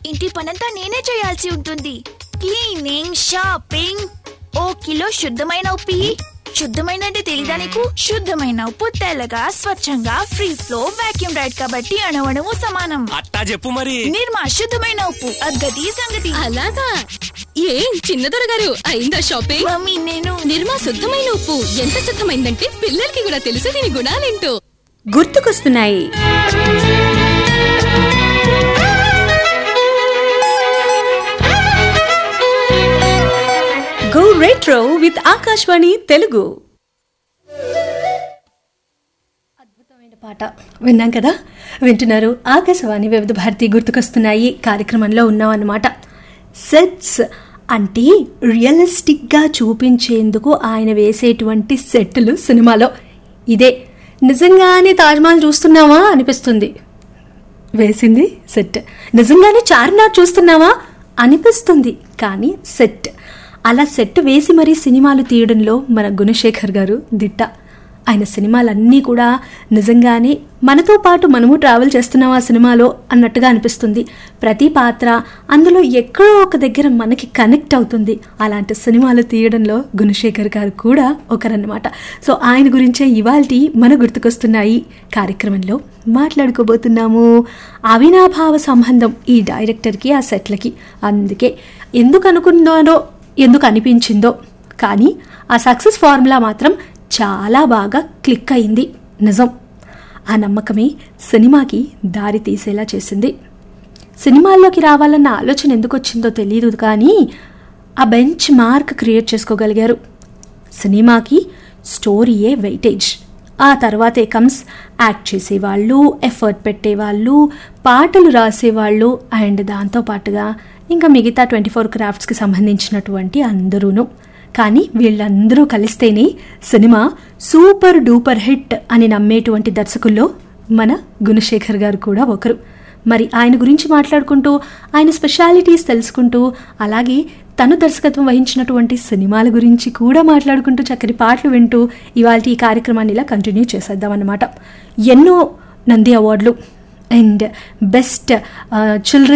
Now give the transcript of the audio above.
ఇంటి పనంతా నేనే చేయాల్సి ఉంటుంది క్లీనింగ్ షాపింగ్ ఓ కిలో శుద్ధమైన ఉప్పి శుద్ధమైన అంటే తెలీదా నీకు శుద్ధమైన ఉప్పు తెల్లగా స్వచ్ఛంగా ఫ్రీ ఫ్లో వాక్యూమ్ రైడ్ కాబట్టి అణవణము సమానం అట్టా చెప్పు మరి నిర్మా శుద్ధమైన ఉప్పు అద్గతి సంగతి అలాగా ఏం చిన్నదొర గారు అయిందా షాపింగ్ మమ్మీ నేను నిర్మా శుద్ధమైన ఉప్పు ఎంత శుద్ధమైందంటే పిల్లలకి కూడా తెలుసు దీని గుణాలేంటో గుర్తుకొస్తున్నాయి go retro with Akashvani Telugu అద్భుతమైన పాట విన్నాం కదా వింటున్నారు ఆకాశవాణి వివిధ భారతి గుర్తుకొస్తున్నాయి కార్యక్రమంలో ఉన్నాం అన్నమాట సెట్స్ అంటే రియలిస్టిక్గా చూపించేందుకు ఆయన వేసేటువంటి సెట్లు సినిమాలో ఇదే నిజంగానే తాజ్మహల్ చూస్తున్నావా అనిపిస్తుంది వేసింది సెట్ నిజంగానే చార్మినార్ చూస్తున్నావా అనిపిస్తుంది కానీ సెట్ అలా సెట్ వేసి మరీ సినిమాలు తీయడంలో మన గుణశేఖర్ గారు దిట్ట ఆయన సినిమాలన్నీ కూడా నిజంగానే మనతో పాటు మనము ట్రావెల్ చేస్తున్నాం ఆ సినిమాలో అన్నట్టుగా అనిపిస్తుంది ప్రతి పాత్ర అందులో ఎక్కడో ఒక దగ్గర మనకి కనెక్ట్ అవుతుంది అలాంటి సినిమాలు తీయడంలో గుణశేఖర్ గారు కూడా ఒకరన్నమాట సో ఆయన గురించే ఇవాల్టి మన గుర్తుకొస్తున్నాయి కార్యక్రమంలో మాట్లాడుకోబోతున్నాము అవినాభావ సంబంధం ఈ డైరెక్టర్కి ఆ సెట్లకి అందుకే ఎందుకు అనుకున్నానో ఎందుకు అనిపించిందో కానీ ఆ సక్సెస్ ఫార్ములా మాత్రం చాలా బాగా క్లిక్ అయింది నిజం ఆ నమ్మకమే సినిమాకి దారి తీసేలా చేసింది సినిమాల్లోకి రావాలన్న ఆలోచన ఎందుకు వచ్చిందో తెలియదు కానీ ఆ బెంచ్ మార్క్ క్రియేట్ చేసుకోగలిగారు సినిమాకి స్టోరీయే వెయిటేజ్ ఆ తర్వాతే కమ్స్ యాక్ట్ చేసేవాళ్ళు ఎఫర్ట్ పెట్టేవాళ్ళు పాటలు రాసేవాళ్ళు అండ్ దాంతోపాటుగా ఇంకా మిగతా ట్వంటీ ఫోర్ క్రాఫ్ట్స్కి సంబంధించినటువంటి అందరూను కానీ వీళ్ళందరూ కలిస్తేనే సినిమా సూపర్ డూపర్ హిట్ అని నమ్మేటువంటి దర్శకుల్లో మన గుణశేఖర్ గారు కూడా ఒకరు మరి ఆయన గురించి మాట్లాడుకుంటూ ఆయన స్పెషాలిటీస్ తెలుసుకుంటూ అలాగే తను దర్శకత్వం వహించినటువంటి సినిమాల గురించి కూడా మాట్లాడుకుంటూ చక్కటి పాటలు వింటూ ఇవాళ ఈ కార్యక్రమాన్ని ఇలా కంటిన్యూ చేసేద్దాం అన్నమాట ఎన్నో నంది అవార్డులు అండ్ బెస్ట్ చిల్డ్రన్